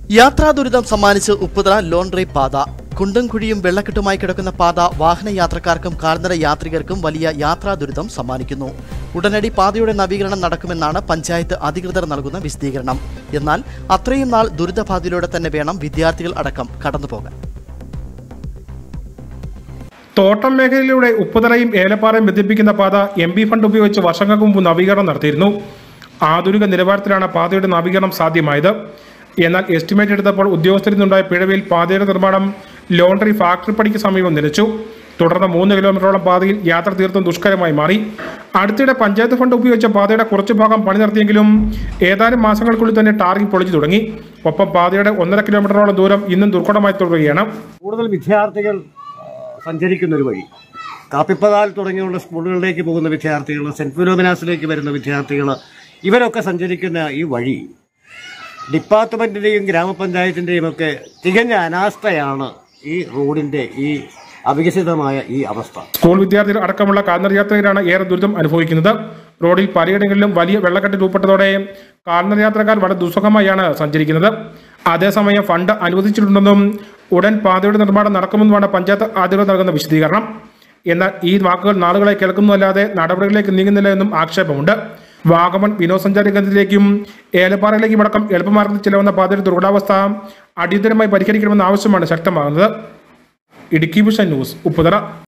യാത്രാ ദുരിതം സമ്മാനിച്ച് ഉപ്പുതറ ലോണ്ട്രി പാത കുണ്ടും കുഴിയും വെള്ളക്കെട്ടുമായി കിടക്കുന്ന പാത വാഹന യാത്രക്കാർക്കും കാൽനട യാത്രികർക്കും വലിയ യാത്രാ ദുരിതം സമ്മാനിക്കുന്നു ഉടനടി പാതയുടെ നവീകരണം നടക്കുമെന്നാണ് പഞ്ചായത്ത് അധികൃതർ നൽകുന്ന വിശദീകരണം എന്നാൽ അത്രയും നാൾ ദുരിതപാതയിലൂടെ തന്നെ വേണം വിദ്യാർത്ഥികൾ അടക്കം കടന്നുപോകാൻ തോട്ടം മേഖലയിലൂടെ ഉപ്പുതറയും ഏലപ്പാറയും ബന്ധിപ്പിക്കുന്ന പാത എം പി ഫണ്ട് ഉപയോഗിച്ച് വർഷങ്ങൾക്ക് മുമ്പ് നവീകരണം നടത്തിയിരുന്നു ആധുനിക നിലവാരത്തിലാണ് പാതയുടെ നവീകരണം സാധ്യമായത് എന്നാൽ എസ്റ്റിമേറ്റ് എടുത്തപ്പോൾ ഉദ്യോഗസ്ഥരിൽ നിന്നുണ്ടായ പിഴവിൽ പാതയുടെ നിർമ്മാണം ലോണ്ടറി ഫാക്ടറി പടിക്ക് സമീപം നിലച്ചു തുടർന്ന് മൂന്ന് കിലോമീറ്ററോളം പാതയിൽ യാത്ര തീർത്തും ദുഷ്കരമായി മാറി അടുത്തിടെ പഞ്ചായത്ത് ഫണ്ട് ഉപയോഗിച്ച പാതയുടെ കുറച്ചു ഭാഗം പണി നടത്തിയെങ്കിലും ഏതാനും മാസങ്ങൾക്കുള്ളിൽ തന്നെ ടാറിംഗ് പൊളിച്ചു തുടങ്ങി ഒപ്പം പാതയുടെ ഒന്നര കിലോമീറ്ററോളം ദൂരം ഇന്നും ദുർഘടമായി തുടരുകയാണ് കൂടുതൽ വിദ്യാർത്ഥികൾ ആ, സഞ്ചരിക്കുന്ന ഒരു വഴി കാപ്പിപ്പതാൽ തുടങ്ങിയുള്ള സ്കൂളുകളിലേക്ക് പോകുന്ന വിദ്യാർത്ഥികൾ സെന്റ് ഫിലോമിനാസിലേക്ക് വരുന്ന വിദ്യാർത്ഥികൾ ഇവരൊക്കെ സഞ്ചരിക്കുന്ന ഈ വഴി ഡിപ്പാർട്ട്മെന്റിന്റെയും ഗ്രാമപഞ്ചായത്തിന്റെയും ഒക്കെ തികഞ്ഞ അനാസ്ഥയാണ് ഈ റോഡിന്റെ ഈ അവികസിതമായ ഈ അവസ്ഥ സ്കൂൾ വിദ്യാർത്ഥികൾ അടക്കമുള്ള കാൽനട യാത്രികരാണ് ഏറെ ദുരിതം അനുഭവിക്കുന്നത് റോഡിൽ പലയിടങ്ങളിലും വലിയ വെള്ളക്കെട്ട് രൂപപ്പെട്ടതോടെ കാൽനട യാത്രക്കാർ വളരെ ദുസ്സഹമായാണ് സഞ്ചരിക്കുന്നത് അതേസമയം ഫണ്ട് അനുവദിച്ചിട്ടുണ്ടെന്നും ഉടൻ പാതയുടെ നിർമ്മാണം നടക്കുമെന്നുമാണ് പഞ്ചായത്ത് അധികൃതർ നൽകുന്ന വിശദീകരണം എന്നാൽ ഈ വാക്കുകൾ നാളുകളെ കേൾക്കുന്നതല്ലാതെ നടപടികളിലേക്ക് നീങ്ങുന്നില്ല എന്നും ആക്ഷേപമുണ്ട് വാഗമൺ വിനോദസഞ്ചാര കേന്ദ്രത്തിലേക്കും ഏലപ്പാറയിലേക്കും അടക്കം എളുപ്പമാർഗത്തിൽ ചിലവുന്ന പാതയുടെ ദുർഘടാവസ്ഥ അടിയന്തരമായി പരിഹരിക്കണമെന്ന ആവശ്യമാണ് ശക്തമാകുന്നത് ഇടുക്കി വിഷൻ ന്യൂസ് ഉപ്പുതറ